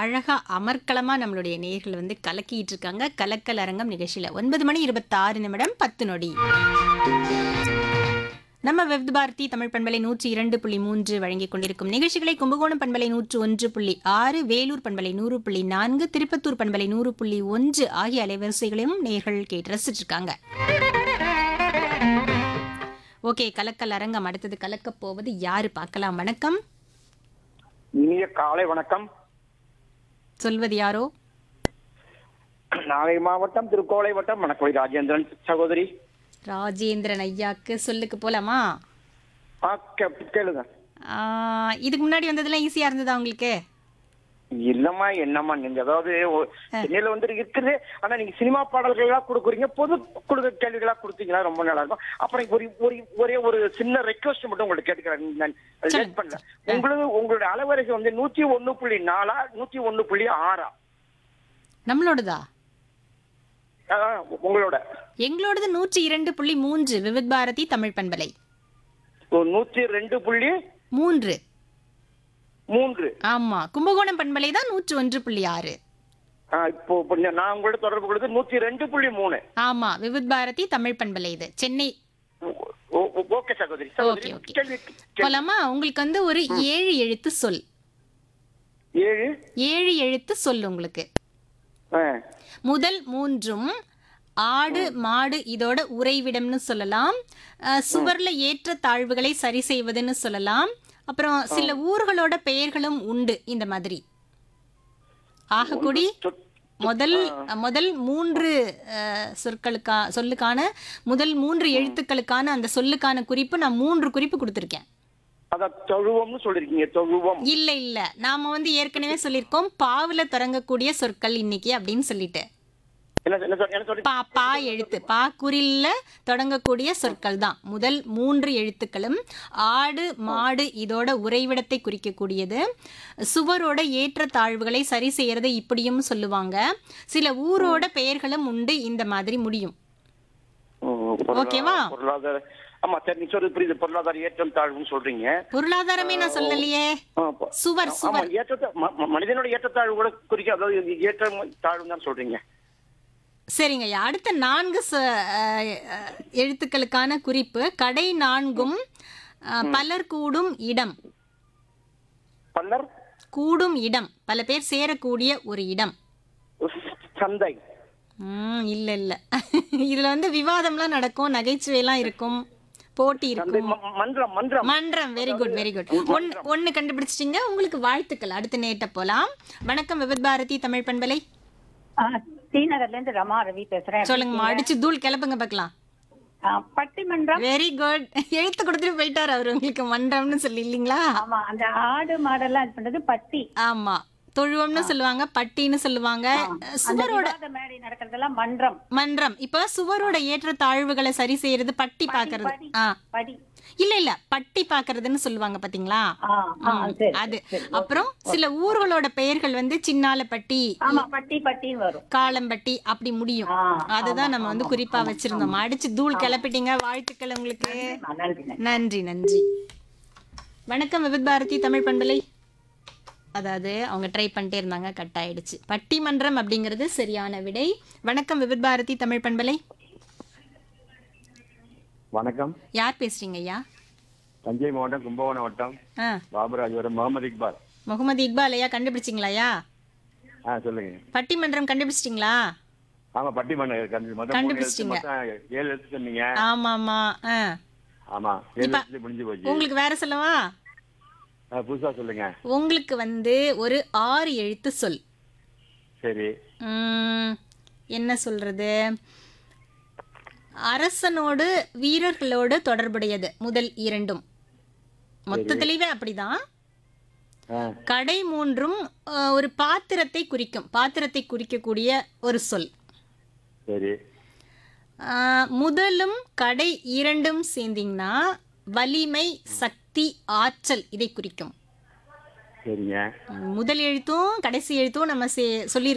அழகா அமர்க்களமா நம்மளுடைய நேர்கள் வந்து கலக்கிட்டு இருக்காங்க கலக்கல் அரங்கம் நிகழ்ச்சியில ஒன்பது மணி இருபத்தாறு நிமிடம் பத்து நொடி நம்ம வெப் பாரதி தமிழ் பண்பலை நூற்றி இரண்டு புள்ளி மூன்று வழங்கிக் கொண்டிருக்கும் நிகழ்ச்சிகளை கும்பகோணம் பண்பலை நூற்று ஒன்று புள்ளி ஆறு வேலூர் பண்பலை நூறு புள்ளி நான்கு திருப்பத்தூர் பண்பலை நூறு புள்ளி ஒன்று ஆகிய அலைவரிசைகளையும் நேர்கள் கேட்டு ரசிச்சிட்டு இருக்காங்க ஓகே கலக்கல் அரங்கம் அடுத்தது கலக்கப் போவது யாரு பார்க்கலாம் வணக்கம் இனிய காலை வணக்கம் சொல்வது யாரோ நாகை மாவட்டம் திருக்கோளை வட்டம் மணக்கொழி ராஜேந்திரன் சகோதரி ராஜேந்திரன் ஐயாக்கு சொல்லுக்கு போலாமா ஆ கே- கேளுங்க ஆ, இதுக்கு முன்னாடி வந்ததெல்லாம் ஈஸியா இருந்ததா உங்களுக்கு இல்லம்மா என்னம்மா நீங்க அதாவது ஒ- சென்னையில வந்து இருக்குது ஆனா நீங்க சினிமா பாடல்களா கொடுக்குறீங்க பொது கொடுக்க கேள்விகளா கொடுத்தீங்கன்னா ரொம்ப நல்லா இருக்கும் அப்புறம் ஒரு ஒரு ஒரே ஒரு சின்ன ரெக்வஸ்ட் மட்டும் உங்கள்ட்ட கேட்டுக்கிறேன் நான் லேட் பண்ணல உங்களுக்கு உங்களுடைய அலைவரிசை வந்து நூத்தி ஒண்ணு புள்ளி நாலா நூத்தி ஒண்ணு புள்ளி ஆறா நம்மளோடதா அதான் உங்களோட எங்களோடது நூற்றி இரண்டு புள்ளி மூன்று விவித் பாரதி தமிழ் பண்பலை ஒரு நூத்தி ரெண்டு புள்ளி மூன்று மூன்று ஆமா கும்பகோணம் பண்பலை தான் நூற்று ஒன்று புள்ளி ஆறு ஆ, இப்போ இப்போ நான் உங்களோட தொடர்பு கொடுத்து நூத்தி ரெண்டு புள்ளி மூணு ஆமா விவித் பாரதி தமிழ் பண்பலை இது சென்னை ஓ- ஓ- ஓகே சகோதரி ஓகே சகோதரி ஓகே கேள்வி போலாமா உங்களுக்கு வந்து ஒரு ஏழு எழுத்து சொல் ஏழு ஏழு எழுத்து சொல் உங்களுக்கு ஆ, முதல் மூன்றும் ஆடு மாடு இதோட உறைவிடம்னு சொல்லலாம் அஹ், சுவர்ல ஏற்ற தாழ்வுகளை சரி செய்வதுன்னு சொல்லலாம் அப்புறம் சில ஊர்களோட பெயர்களும் உண்டு இந்த மாதிரி ஆகக்கூடி சொ- முதல் முதல் மூன்று அஹ், சொற்களுக்கா சொல்லுக்கான முதல் மூன்று எழுத்துக்களுக்கான அந்த சொல்லுக்கான குறிப்பு நான் மூன்று குறிப்பு கொடுத்துருக்கேன் அதான் தொழுவம்னு சொல்லிருக்கீங்க தொழுவம் இல்ல இல்ல நாம வந்து ஏற்கனவே சொல்லியிருக்கோம் பாவுல தொடங்கக்கூடிய சொற்கள் இன்னைக்கு அப்படின்னு சொல்லிட்டு என்ன என்ன சொல்- என்ன சொல்லி பா பா எழுத்து பா குறில்ல தொடங்கக்கூடிய சொற்கள் தான் முதல் மூன்று எழுத்துக்களும் ஆடு மாடு இதோட உறைவிடத்தை குறிக்கக்கூடியது சுவரோட ஏற்ற தாழ்வுகளை சரி செய்யறது இப்படியும் சொல்லுவாங்க சில ஊரோட பெயர்களும் உண்டு இந்த மாதிரி முடியும் ஓ, பொருளா- ஓகேவா? பொருளாதார ஆமா சரி நீ சொல்றது புரியுது பொருளாதார ஏற்றம் தாழ்வுன்னு சொல்றீங்க பொருளாதாரமே நான் சொல்லலையே ஆ, பொ- சுவர் ஆமா சுவர் ஏற்றத்தை ம- ம- மனிதனோட ஏற்றத்தாழ்வு கூட குறிக்க அதாவது ஏற்றம் தாழ்வு தான் சொல்றீங்க சரிங்க அடுத்த நான்கு ச- அஹ், அஹ், எழுத்துக்களுக்கான குறிப்பு கடை நான்கும் அஹ், பலர் கூடும் இடம் பல்லர் கூடும் இடம் பல பேர் சேரக்கூடிய ஒரு இடம் சந்தை ம் இல்ல இல்ல இதுல வந்து விவாதம்லாம் நடக்கும் நகைச்சுவைலாம் இருக்கும் போட்டி சந்தை இருக்கும் ம- மன்றம் மன்றம் மன்றம் வெரி குட் வெரி குட் ஒன்னு ஒன்னு கண்டுபிடிச்சிட்டீங்க உங்களுக்கு வாழ்த்துக்கள் அடுத்த நேட்ட போலாம் வணக்கம் விபத் பாரதி தமிழ் பண்பலை ஆ, ஸ்ரீநகர்ல இருந்து ரமா ரவி பேசுறேன் சொல்லுங்கம்மா அடிச்சு தூள் கிளப்புங்க பார்க்கலாம் ஆ, பட்டிமன்றம் வெரி குட் எழுத்து கொடுத்துட்டு போயிட்டாரு அவர் உங்களுக்கு மன்றம்னு சொல்லி இல்லைங்களா ஆமா அந்த ஆடு மாடெல்லாம் இது பண்றது பட்டி ஆமா தொழுவம்னு சொல்லுவாங்க பட்டின்னு சொல்லுவாங்க அந்த சுவரோட விவாத மேடை நடக்கிறதெல்லாம் மன்றம் மன்றம் இப்ப சுவரோட ஏற்ற தாழ்வுகளை சரி செய்யறது பட்டி பாக்குறது படி. ஆ படி இல்ல இல்ல பட்டி பாக்குறதுன்னு சொல்லுவாங்க பாத்தீங்களா ஆ, ஆ, ம், சரி, அது சரி. அப்புறம் சில ஊர்களோட பெயர்கள் வந்து சின்னாலப்பட்டி ஆமா பட்டி பட்டின்னு வரும் காளம்பட்டி அப்படி முடியும் ஆ, அதுதான் நம்ம வந்து குறிப்பா வச்சிருந்தோம் அடிச்சு தூள் கிளப்பிட்டீங்க வாழ்த்துக்கள் உங்களுக்கு ஆ, நன்றி நன்றி. நன்றி நன்றி வணக்கம் விவித் பாரதி தமிழ் பண்பலை அதாவது அவங்க ட்ரை பண்ணிட்டே இருந்தாங்க கட் ஆயிடுச்சு பட்டிமன்றம் அப்படிங்கிறது சரியான விடை வணக்கம் விவித் பாரதி தமிழ் பண்பலை வணக்கம் யார் பேசுறீங்க ஐயா தஞ்சை மாவட்டம் கும்பகோணம் வட்டம் ஆ பாபராஜபுரம் முகமது இக்பால் முகமது இக்பால் ஐயா கண்டுபிடிச்சிங்களா ஐயா ஆ சொல்லுங்க பட்டிமன்றம் கண்டுபிடிச்சிட்டிங்களா ஆமா பட்டிமன்றம் கண்டு- மொத்தம் மூணு எழுத்து, கண்டுபிடிச்சிட்டீங்க. மொத்தம் ஏழு எழுத்து சொன்னீங்க ஆமா ஆமா ஆ ஆமா ஏழு இப்ப- எழுத்து முடிஞ்சு போச்சு உங்களுக்கு வேற சொல்லவா ஆ, புதுசா சொல்லுங்க உங்களுக்கு வந்து ஒரு ஆறு எழுத்து சொல் சரி உம், என்ன சொல்றது அரசனோடு வீரர்களோடு தொடர்புடையது முதல் இரண்டும் மொத்தத்திலேயே அப்படிதான் ஆ, கடை மூன்றும் அஹ், ஒரு பாத்திரத்தை குறிக்கும் பாத்திரத்தை குறிக்கக்கூடிய ஒரு சொல் சரி ஆஹ், முதலும் கடை இரண்டும் சேர்ந்தீங்கன்னா வலிமை சக்தி ஆற்றல் இதை குறிக்கும் சரிங்க முதல் எழுத்தும் கடைசி எழுத்தும் நம்ம சே- சொல்லி